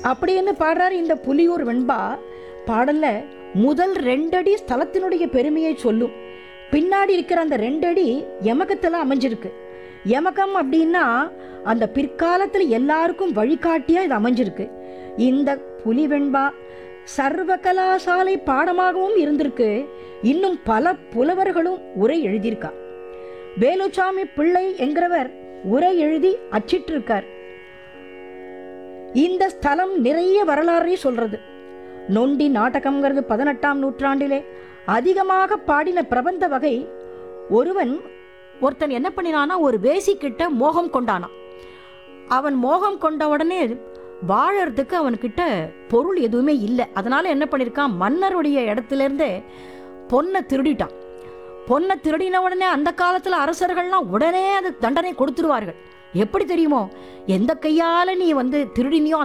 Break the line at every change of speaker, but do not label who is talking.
அப்படின்னு பாடுறாரு இந்த புலியூர் வெண்பா பாடல்ல முதல் ரெண்டடி ஸ்தலத்தினுடைய பெருமையை சொல்லும் பின்னாடி இருக்கிற அந்த ரெண்டடி யமகத்தில் அமைஞ்சிருக்கு யமகம் அப்படின்னா அந்த பிற்காலத்தில் எல்லாருக்கும் வழிகாட்டியா இது அமைஞ்சிருக்கு இந்த புலி வெண்பா சர்வ கலாசாலை பாடமாகவும் இருந்திருக்கு இன்னும் பல புலவர்களும் உரை எழுதியிருக்கா வேலுச்சாமி பிள்ளை என்கிறவர் உரை எழுதி அச்சிட்டிருக்கார் இந்த ஸ்தலம் நிறைய வரலாறை சொல்றது நொண்டி நாடகம்ங்கிறது பதினெட்டாம் நூற்றாண்டிலே அதிகமாக பாடின பிரபந்த வகை ஒருவன் ஒருத்தன் என்ன பண்ணினானா ஒரு வேசிக்கிட்ட மோகம் கொண்டானான் அவன் மோகம் கொண்ட உடனே வாழறதுக்கு அவன்கிட்ட பொருள் எதுவுமே இல்லை அதனால என்ன பண்ணியிருக்கான் மன்னருடைய இடத்துல இருந்தே பொண்ணை திருடிட்டான் பொண்ணை திருடின உடனே அந்த காலத்துல அரசர்கள்லாம் உடனே அது தண்டனை கொடுத்துருவார்கள் எப்படி தெரியுமோ எந்த கையால நீ வந்து திருடினியோ